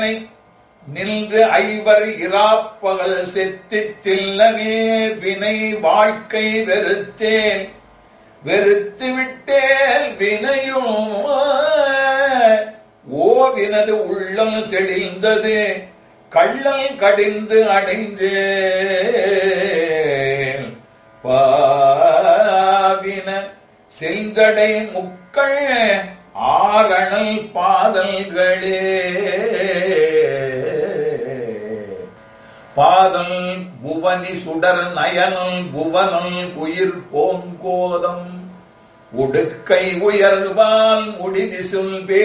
நின்று ஐவர் இராப்பகல் செத்திச் செல்லவே வினை வாழ்க்கை வெறுத்தேன் வெறுத்து விட்டேன் வினையும் ஓவினது உள்ளம் தெளிந்தது கள்ளல் கடிந்து அடைந்தேன் பாவின செஞ்சடை முக்கள் ஆரணல் பாதல்களே பாதல் புவனி சுடர் நயனல் புவனல் உயிர் போங்கோதம் உடுக்கை உயர்வால் முடிவிசுல்